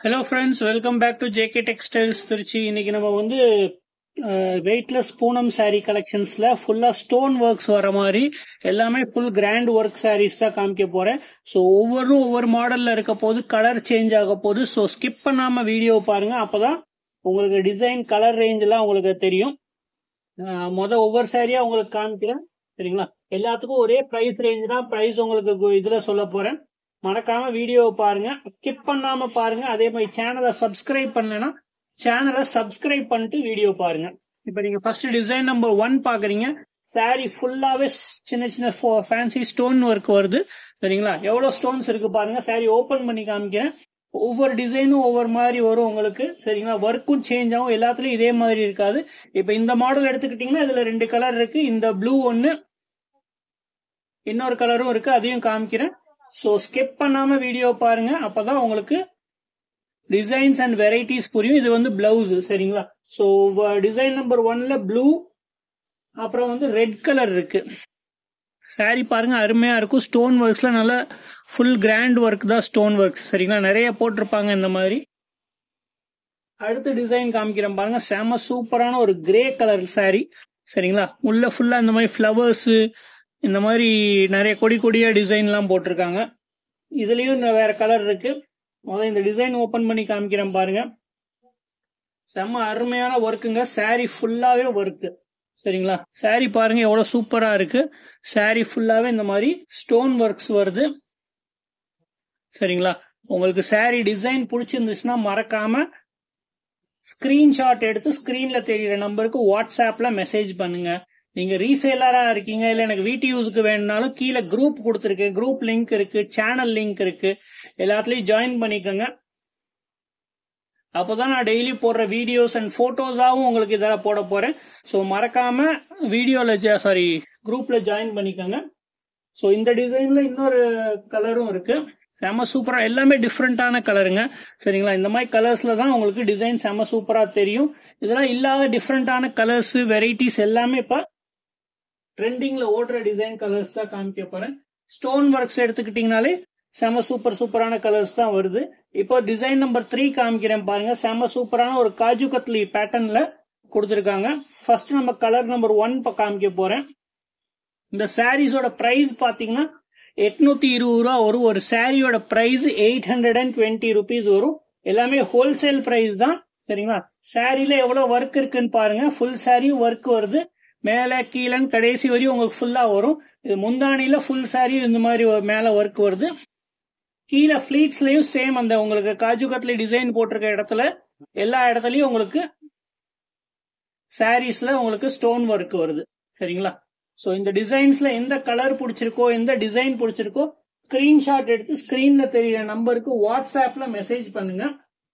hello friends welcome back to JK textiles Trichy இன்னைக்கு நம்ம வந்து வெயிட்லெஸ் பூனம் saree கலெக்ஷன்ஸ்ல ஃபுல்லா ஸ்டோன் ஒர்க்ஸ் வர மாதிரி எல்லாமே ஃபுல் கிராண்ட் ஒர்க் sarees தான் காமிக்க போறேன் ஸோ ஒவ்வொரு ஒவ்வொரு மாடல்ல இருக்க போது கலர் சேஞ்ச் ஆக போகுது ஸோ ஸ்கிப் பண்ணாம வீடியோ பாருங்க அப்பதான் உங்களுக்கு டிசைன் கலர் ரேஞ்செல்லாம் உங்களுக்கு தெரியும் அஹ் மொத ஒவ்வொரு சாரியா உங்களுக்கு காமிக்கிறேன் சரிங்களா எல்லாத்துக்கும் ஒரே ப்ரைஸ் ரேஞ்ச் தான் ப்ரைஸ் உங்களுக்கு கு- இதுல சொல்ல போறேன் மறக்காம வீடியோவை பாருங்க ஸ்கிப் பண்ணாம பாருங்க அதே மாதிரி சேனலை சப்ஸ்கிரைப் பண்ணலைன்னா சேனலை சப்ஸ்கிரைப் பண்ணிட்டு வீடியோ பாருங்க இப்போ நீங்க ஃபர்ஸ்ட் டிசைன் நம்பர் ஒன் பாக்குறீங்க saree ஃபுல்லாவே சின்ன சின்ன ஃபேன்சி ஸ்டோன் ஒர்க் வருது சரிங்களா எவ்வளவு ஸ்டோன்ஸ் இருக்கு பாருங்க saree ஓபன் பண்ணி காமிக்கிறேன் ஒவ்வொரு டிசைனும் ஒவ்வொரு மாதிரி வரும் உங்களுக்கு சரிங்களா ஒர்க்கும் சேஞ்ச் ஆகும் எல்லாத்துலயும் இதே மாதிரி இருக்காது இப்போ இந்த மாடல் எடுத்துக்கிட்டீங்கன்னா இதுல ரெண்டு கலர் இருக்கு இந்த ப்ளூ ஒன்னு இன்னொரு கலரும் இருக்கு அதையும் காமிக்கிறேன் ஸோ ஸ்கிப் பண்ணாம வீடியோ பாருங்க அப்பதான் உங்களுக்கு டிசைன்ஸ் அண்ட் வெரைட்டிஸ் புரியும் இது வந்து பிளவுஸ் சரிங்களா ஸோ டிசைன் நம்பர் ஒன்ல ப்ளூ அப்புறம் வந்து ரெட் கலர் இருக்கு saree பாருங்க அருமையா இருக்கும் ஸ்டோன் ஒர்க்ஸ்ல நல்ல ஃபுல் கிராண்ட் ஒர்க் தான் ஸ்டோன் ஒர்க்ஸ் சரிங்களா நிறைய போட்டிருப்பாங்க இந்த மாதிரி அடுத்த டிசைன் காமிக்கிறேன் பாருங்க செம சூப்பரான ஒரு கிரே கலர் saree சரிங்களா உள்ள ஃபுல்லா இந்த மாதிரி ஃப்ளவர்ஸ் இந்த மாதிரி நிறைய கொடி கொடியா டிசைன்லாம் போட்டிருக்காங்க இதுலயும் இன்னும் வேற கலர் இருக்கு முதல்ல இந்த டிசைன் ஓபன் பண்ணி காமிக்கிறேன் பாருங்க செம்ம அருமையான ஒர்க்குங்க saree ஃபுல்லாவே ஒர்க்கு சரிங்களா saree பாருங்க எவ்வளவு சூப்பரா இருக்கு saree ஃபுல்லாவே இந்த மாதிரி ஸ்டோன் ஒர்க்ஸ் வருது சரிங்களா உங்களுக்கு saree டிசைன் பிடிச்சிருந்துச்சுன்னா மறக்காம ஸ்கிரீன்ஷாட் எடுத்து ஸ்கிரீன்ல தெரியுற நம்பருக்கு வாட்ஸ்அப்ல மெசேஜ் பண்ணுங்க நீங்க ரீசேலரா இருக்கீங்க இல்ல எனக்கு வீட்டு யூஸுக்கு வேணும்னாலும் கீழே குரூப் கொடுத்துருக்கு குரூப் லிங்க் இருக்கு சேனல் லிங்க் இருக்கு எல்லாத்துலயும் ஜாயின் பண்ணிக்கோங்க அப்போதான் நான் டெய்லி போடுற வீடியோஸ் அண்ட் போட்டோஸாவும் உங்களுக்கு இதெல்லாம் போட போறேன் ஸோ மறக்காம வீடியோல சாரி குரூப்ல ஜாயின் பண்ணிக்கோங்க ஸோ இந்த டிசைன்ல இன்னொரு கலரும் இருக்கு செம சூப்பரா எல்லாமே டிஃப்ரெண்டான கலருங்க சரிங்களா இந்த மாதிரி கலர்ஸ்ல தான் உங்களுக்கு டிசைன் செம சூப்பரா தெரியும் இதெல்லாம் இல்லாத டிஃப்ரெண்டான கலர்ஸ் வெரைட்டிஸ் எல்லாமே இப்ப ட்ரெண்டிங்ல ஓடுற டிசைன் கலர்ஸ் தான் காமிக்க போறேன் ஸ்டோன் ஒர்க்ஸ் எடுத்துக்கிட்டீங்கனாலே செம சூப்பர் சூப்பரான கலர்ஸ் தான் வருது இப்போ டிசைன் நம்பர் த்ரீ காமிக்கிறேன் பாருங்க செம சூப்பரான ஒரு காஜு கத்லி பேட்டர்ன்ல கொடுத்துருக்காங்க ஃபர்ஸ்ட் நம்ம கலர் நம்பர் ஒன் காமிக்க போறேன் இந்த சாரீஸோட பிரைஸ் பாத்தீங்கன்னா எட்நூத்தி இருபது ரூபா வரும் ஒரு சாரியோட price eight hundred and twenty rupees வரும் எல்லாமே ஹோல்சேல் பிரைஸ் தான் சரிங்களா சாரியில எவ்வளவு ஒர்க் இருக்குன்னு பாருங்க ஃபுல் சாரியும் ஒர்க் வருது மேல கீழன்னு கடைசி வரையும் உங்களுக்கு ஃபுல்லா வரும் இது முந்தானில ஃபுல் சாரி இந்த மாதிரி ஒரு மேல ஒர்க் வருது கீழே ஃபிளீட்ஸ்லயும் சேம் அந்த உங்களுக்கு காஜு கட்லி டிசைன் போட்டிருக்க இடத்துல எல்லா இடத்துலயும் உங்களுக்கு சாரீஸ்ல உங்களுக்கு ஸ்டோன் ஒர்க் வருது சரிங்களா ஸோ இந்த டிசைன்ஸ்ல எந்த கலர் பிடிச்சிருக்கோ எந்த டிசைன் பிடிச்சிருக்கோ ஸ்கிரீன்ஷாட் எடுத்து ஸ்கிரீன்ல தெரியுற நம்பருக்கு வாட்ஸ்அப்ல மெசேஜ் பண்ணுங்க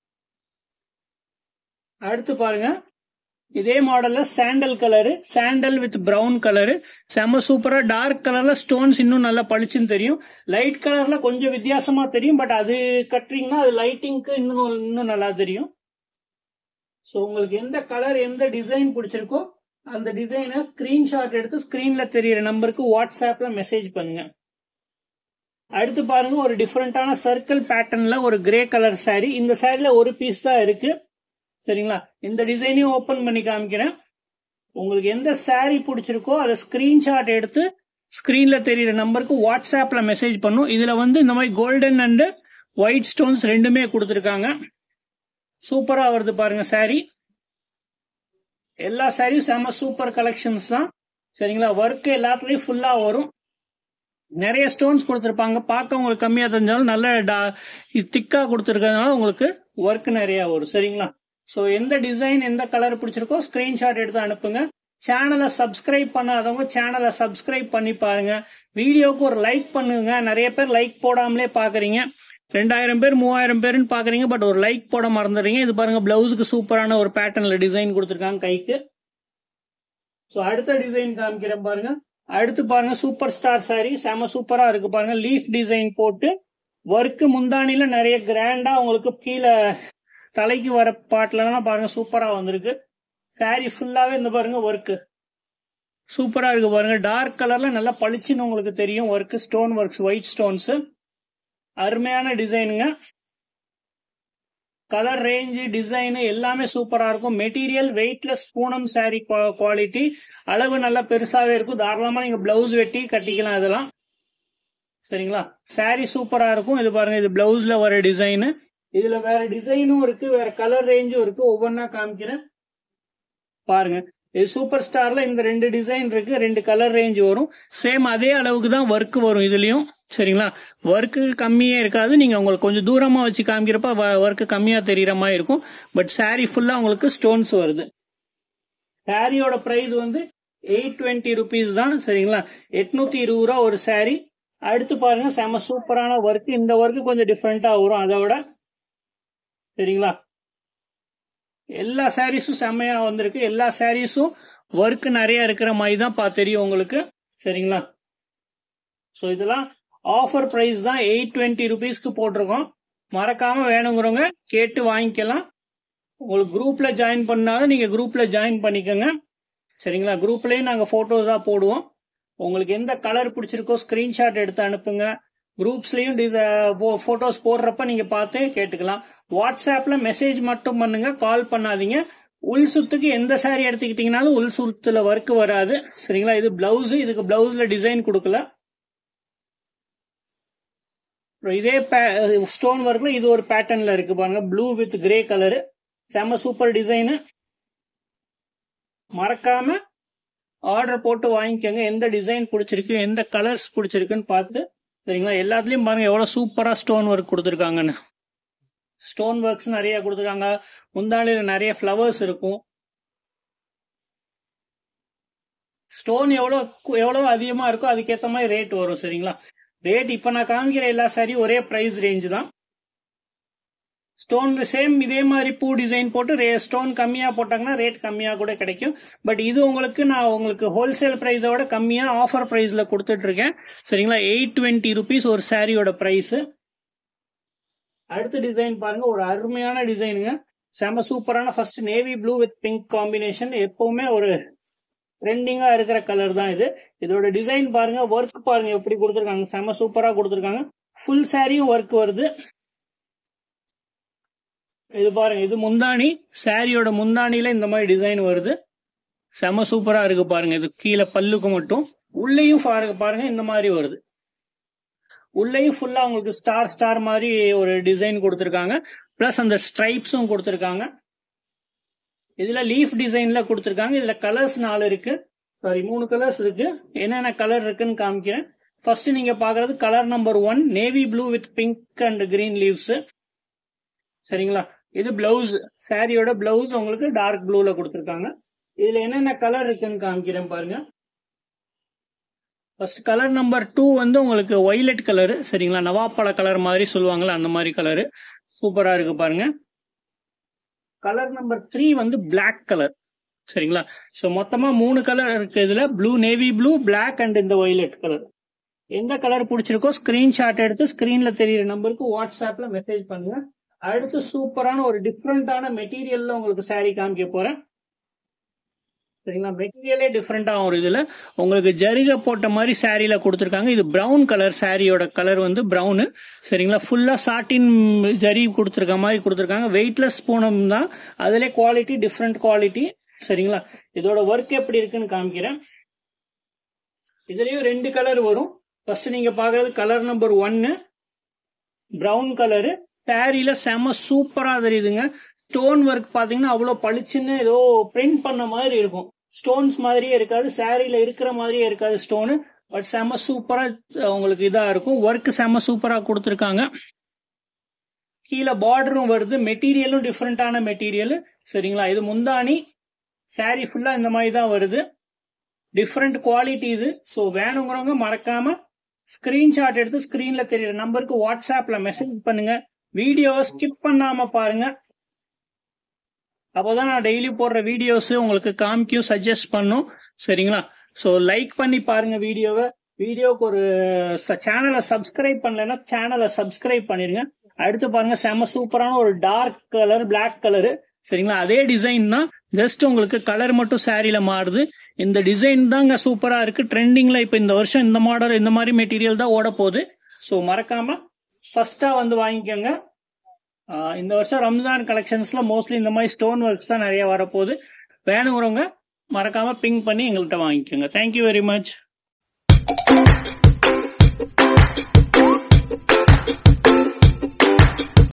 அடுத்து பாருங்க இதே மாடல்ல sandal colour sandal with brown colour செம சூப்பரா டார்க் கலர்ல ஸ்டோன்ஸ் இன்னும் நல்லா பளிச்சுன்னு தெரியும் லைட் கலர்ல கொஞ்சம் வித்தியாசமா தெரியும் பட் அது கட்டுறீங்கன்னா அது லைட்டிங்க்கு இன்னும் இன்னும் நல்லா தெரியும் ஸோ உங்களுக்கு எந்த கலர் எந்த டிசைன் பிடிச்சிருக்கோ அந்த டிசைனை ஸ்கிரீன்ஷாட் எடுத்து ஸ்கிரீன்ல தெரியுற நம்பருக்கு வாட்ஸ்அப்ல மெசேஜ் பண்ணுங்க அடுத்து பாருங்க ஒரு டிஃப்ரெண்டான சர்க்கிள் பேட்டர்ன்ல ஒரு கிரே கலர் saree இந்த சாரில ஒரு பீஸ் தான் இருக்கு சரிங்களா இந்த டிசைனையும் ஓபன் பண்ணி காமிக்கிறேன் உங்களுக்கு எந்த saree பிடிச்சிருக்கோ அதை ஸ்கிரீன்ஷாட் எடுத்து ஸ்கிரீன்ல தெரியுற நம்பருக்கு வாட்ஸ்அப்ல மெசேஜ் பண்ணும் இதுல வந்து இந்த மாதிரி கோல்டன் அண்ட் ஒயிட் ஸ்டோன்ஸ் ரெண்டுமே கொடுத்துருக்காங்க சூப்பரா வருது பாருங்க saree எல்லா சாரியும் செம சூப்பர் கலெக்ஷன்ஸ் தான் சரிங்களா ஒர்க் எல்லாத்துலயும் ஃபுல்லா வரும் நிறைய ஸ்டோன்ஸ் கொடுத்துருப்பாங்க பார்க்க உங்களுக்கு கம்மியா தெரிஞ்சாலும் நல்ல திக்கா கொடுத்துருக்கறதுனால உங்களுக்கு ஒர்க் நிறைய வரும் சரிங்களா ஸோ எந்த டிசைன் எந்த கலர் பிடிச்சிருக்கோ ஸ்கிரீன்ஷாட் எடுத்து அனுப்புங்க சேனலை சப்ஸ்கிரைப் பண்ணாதவங்க சேனலை சப்ஸ்கிரைப் பண்ணி பாருங்க வீடியோக்கு ஒரு லைக் பண்ணுங்க நிறைய பேர் லைக் போடாமலே பாக்குறீங்க ரெண்டாயிரம் பேர் மூவாயிரம் பேர்னு பாக்குறீங்க பட் ஒரு லைக் போட மறந்துடுறீங்க இது பாருங்க பிளவுஸுக்கு சூப்பரான ஒரு பேட்டர்ன்ல டிசைன் கொடுத்துருக்காங்க கைக்கு ஸோ அடுத்த டிசைன் காமிக்கிறேன் பாருங்க அடுத்து பாருங்க சூப்பர் ஸ்டார் saree செம சூப்பரா இருக்கு பாருங்க லீஃப் டிசைன் போட்டு ஒர்க்கு முந்தானில நிறைய கிராண்டா உங்களுக்கு கீழே தலைக்கு வர பாட்டுலலாம் பாருங்க சூப்பரா வந்திருக்கு saree ஃபுல்லாவே இந்த பாருங்க ஒர்க்கு சூப்பரா இருக்கு பாருங்க டார்க் கலர்ல நல்லா பளிச்சுன்னு உங்களுக்கு தெரியும் work stone works white stones அருமையான டிசைனுங்க கலர் ரேஞ்சு டிசைனு எல்லாமே சூப்பரா இருக்கும் material weightless Poonam sari quality அளவு நல்லா பெருசாவே இருக்கும் தாராளமா நீங்க பிளவுஸ் வெட்டி கட்டிக்கலாம் இதெல்லாம் சரிங்களா சாரி சூப்பரா இருக்கும் இது பாருங்க இது பிளவுஸ்ல வர டிசைனு இதுல வேற டிசைனும் இருக்கு வேற கலர் ரேஞ்சும் இருக்கு ஒவ்வொன்றா காமிக்கிறேன் பாருங்க இது சூப்பர் ஸ்டார்ல இந்த ரெண்டு டிசைன் இருக்கு ரெண்டு கலர் ரேஞ்ச் வரும் சேம் அதே அளவுக்கு தான் ஒர்க் வரும் இதுலயும் சரிங்களா ஒர்க்கு கம்மியே இருக்காது நீங்க உங்களுக்கு கொஞ்சம் தூரமா வச்சு காமிக்கிறப்ப ஒர்க்கு கம்மியா தெரியற மாதிரி இருக்கும் பட் சாரி ஃபுல்லா உங்களுக்கு ஸ்டோன்ஸ் வருது சாரியோட பிரைஸ் வந்து எயிட் டுவெண்ட்டி ருபீஸ் தான் சரிங்களா எட்நூத்தி இருபது ரூபா ஒரு சாரி அடுத்து பாருங்க செம சூப்பரான ஒர்க் இந்த ஒர்க் கொஞ்சம் டிஃப்ரெண்டா வரும் அதோட சரிங்களா எல்லா சாரீஸும் செம்மையா வந்திருக்கு எல்லா சாரீஸும் ஒர்க் நிறைய இருக்கிற மாதிரி தான் பா தெரியும் உங்களுக்கு சரிங்களா ஸோ இதெல்லாம் ஆஃபர் ப்ரைஸ் தான் எயிட் டுவெண்ட்டி ருபீஸ்க்கு போட்டிருக்கோம் மறக்காம வேணுங்கிறவங்க கேட்டு வாங்கிக்கலாம் உங்களுக்கு குரூப்ல ஜாயின் பண்ணாலும் நீங்க குரூப்ல ஜாயின் பண்ணிக்கோங்க சரிங்களா குரூப்லயும் நாங்க போட்டோஸா போடுவோம் உங்களுக்கு எந்த கலர் பிடிச்சிருக்கோ ஸ்கிரீன்ஷாட் எடுத்து அனுப்புங்க குரூப்ஸ்லயும் போட்டோஸ் போடுறப்ப நீங்க பார்த்து கேட்டுக்கலாம் வாட்ஸ்அப்ல மெசேஜ் மட்டும் பண்ணுங்க கால் பண்ணாதீங்க உள் சுத்துக்கு எந்த சாரி எடுத்துக்கிட்டீங்கனாலும் உள் சுத்துல ஒர்க் வராது சரிங்களா இது பிளவுஸ் இதுக்கு பிளவுஸ்ல டிசைன் கொடுக்கல இதே ஸ்டோன் ஒர்க்ல இது ஒரு பேட்டர்ன்ல இருக்கு பாருங்க ப்ளூ வித் கிரே கலரு செம சூப்பர் டிசைனு மறக்காம ஆர்டர் போட்டு வாங்கிக்கோங்க எந்த டிசைன் பிடிச்சிருக்கு எந்த கலர்ஸ் பிடிச்சிருக்குன்னு பார்த்து சரிங்களா எல்லாத்துலயும் பாருங்க எவ்வளவு சூப்பரா ஸ்டோன் ஒர்க் கொடுத்துருக்காங்கன்னு ஸ்டோன் ஒர்க்ஸ் நிறைய கொடுத்துருக்காங்க முந்தாளியில நிறைய ஃப்ளவர்ஸ் இருக்கும் ஸ்டோன் எவ்வளோ எவ்வளோ அதிகமா இருக்கோ அதுக்கேற்ற மாதிரி ரேட் வரும் சரிங்களா ரேட் இப்போ நான் காமிக்கிற எல்லா சாரி ஒரே ப்ரைஸ் ரேஞ்ச் தான் ஸ்டோன் சேம் இதே மாதிரி பூ டிசைன் போட்டு ரே ஸ்டோன் கம்மியாக போட்டாங்கன்னா ரேட் கம்மியாக கூட கிடைக்கும் பட் இது உங்களுக்கு நான் உங்களுக்கு ஹோல்சேல் ப்ரைஸோட கம்மியாக ஆஃபர் ப்ரைஸில் கொடுத்துட்டு இருக்கேன் சரிங்களா எயிட் டுவெண்ட்டி ருபீஸ் ஒரு சாரியோட ப்ரைஸு அடுத்த டிசைன் பாருங்க ஒரு அருமையான டிசைனுங்க செம சூப்பரான first navy blue with pink combination எப்பவுமே ஒரு ட்ரெண்டிங்கா இருக்கிற கலர் தான் இது இதோட டிசைன் பாருங்க ஒர்க் பாருங்க எப்படி கொடுத்துருக்காங்க செம சூப்பரா கொடுத்துருக்காங்க ஃபுல் சாரியும் ஒர்க் வருது இது பாருங்க இது முந்தானி சாரியோட முந்தானில இந்த மாதிரி டிசைன் வருது செம சூப்பரா இருக்கு பாருங்க இது கீழே பல்லுக்கு மட்டும் உள்ளேயும் பாருங்க இந்த மாதிரி வருது உள்ளேயும் ஃபுல்லா உங்களுக்கு ஸ்டார் ஸ்டார் மாதிரி ஒரு டிசைன் கொடுத்துருக்காங்க பிளஸ் அந்த ஸ்ட்ரைப்ஸும் கொடுத்துருக்காங்க இதுல லீஃப் டிசைன்ல கொடுத்துருக்காங்க இதுல கலர்ஸ் நாலு இருக்கு சாரி மூணு கலர்ஸ் இருக்கு என்னென்ன கலர் இருக்குன்னு காமிக்கிறேன் ஃபர்ஸ்ட் நீங்க பாக்குறது colour number one navy blue with pink and green leaves சரிங்களா இது பிளவுஸ் சாரியோட பிளவுஸ் உங்களுக்கு டார்க் ப்ளூல கொடுத்துருக்காங்க இதுல என்னென்ன கலர் இருக்குன்னு காமிக்கிறேன் பாருங்க ஃபர்ஸ்ட் கலர் நம்பர் டூ வந்து உங்களுக்கு ஒய்லெட் கலரு சரிங்களா நவாப்பழ கலர் மாதிரி சொல்லுவாங்கல்ல அந்த மாதிரி கலரு சூப்பரா இருக்கு பாருங்க கலர் நம்பர் த்ரீ வந்து பிளாக் கலர் சரிங்களா ஸோ மொத்தமா மூணு கலர் இருக்கு இதுல blue navy blue black and இந்த ஒய்லெட் கலர் எந்த கலர் பிடிச்சிருக்கோ ஸ்கிரீன்ஷாட் எடுத்து ஸ்கிரீன்ல தெரியுற நம்பருக்கு வாட்ஸ்அப்ல மெசேஜ் பண்ணுங்க அடுத்து சூப்பரான ஒரு டிஃப்ரெண்டான மெட்டீரியல்ல உங்களுக்கு சாரீ காமிக்க போறேன் சரிங்களா மெட்டீரியலே டிஃப்ரெண்டா வரும் இதுல உங்களுக்கு ஜரிகை போட்ட மாதிரி சாரியில கொடுத்துருக்காங்க இது பிரவுன் கலர் சாரியோட கலர் வந்து பிரவுனு சரிங்களா ஃபுல்லா சாட்டின் ஜரி கொடுத்துருக்க மாதிரி கொடுத்துருக்காங்க வெயிட்லெஸ் பூனம் தான் அதுல குவாலிட்டி டிஃப்ரெண்ட் குவாலிட்டி சரிங்களா இதோட ஒர்க் எப்படி இருக்குன்னு காமிக்கிறேன் இதுலயும் ரெண்டு கலர் வரும் ஃபர்ஸ்ட் நீங்க பாக்குறது கலர் நம்பர் ஒன்னு பிரவுன் கலரு சாரியில செம சூப்பரா தெரியுதுங்க ஸ்டோன் ஒர்க் பாத்தீங்கன்னா அவ்வளவு பளிச்சுன்னு ஏதோ பிரிண்ட் பண்ண மாதிரி இருக்கும் ஸ்டோன்ஸ் மாதிரியே இருக்காது சாரியில இருக்கிற மாதிரியே இருக்காது ஸ்டோனு பட் செம சூப்பரா உங்களுக்கு இதா இருக்கும் ஒர்க் செம சூப்பரா கொடுத்துருக்காங்க கீழே பார்டரும் வருது மெட்டீரியலும் டிஃப்ரெண்டான மெட்டீரியல் சரிங்களா இது முந்தானி சாரி ஃபுல்லா இந்த மாதிரி தான் வருது டிஃப்ரெண்ட் குவாலிட்டி இது ஸோ வேணுங்கிறவங்க மறக்காம ஸ்கிரீன்ஷாட் எடுத்து ஸ்கிரீன்ல தெரியுற நம்பருக்கு வாட்ஸ்அப்ல மெசேஜ் பண்ணுங்க வீடியோவை ஸ்கிப் பண்ணாம பாருங்க அப்போதான் நான் டெய்லி போடுற வீடியோஸ் உங்களுக்கு காமிக்கும் சஜஸ்ட் பண்ணும் சரிங்களா ஸோ லைக் பண்ணி பாருங்க வீடியோவை வீடியோக்கு ஒரு சேனலை சப்ஸ்கிரைப் பண்ணலைன்னா சேனலை சப்ஸ்கிரைப் பண்ணிருங்க அடுத்து பாருங்க செம சூப்பரான ஒரு டார்க் கலர் பிளாக் கலரு சரிங்களா அதே டிசைன் தான் ஜஸ்ட் உங்களுக்கு கலர் மட்டும் சாரியில மாறுது இந்த டிசைன் தாங்க சூப்பரா இருக்கு ட்ரெண்டிங்ல இப்ப இந்த வருஷம் இந்த மாடல் இந்த மாதிரி மெட்டீரியல் தான் ஓட போகுது ஸோ மறக்காம ஃபர்ஸ்டா வந்து வாங்கிக்கோங்க ஆஹ் இந்த வருஷம் ரம்ஜான் கலெக்ஷன்ஸ்ல மோஸ்ட்லி இந்த மாதிரி ஸ்டோன் ஒர்க்ஸ் தான் நிறைய வரப்போகுது வேணுங்கிறவங்க மறக்காம பிங் பண்ணி எங்கள்கிட்ட வாங்கிக்கோங்க தேங்க்யூ வெரி மச்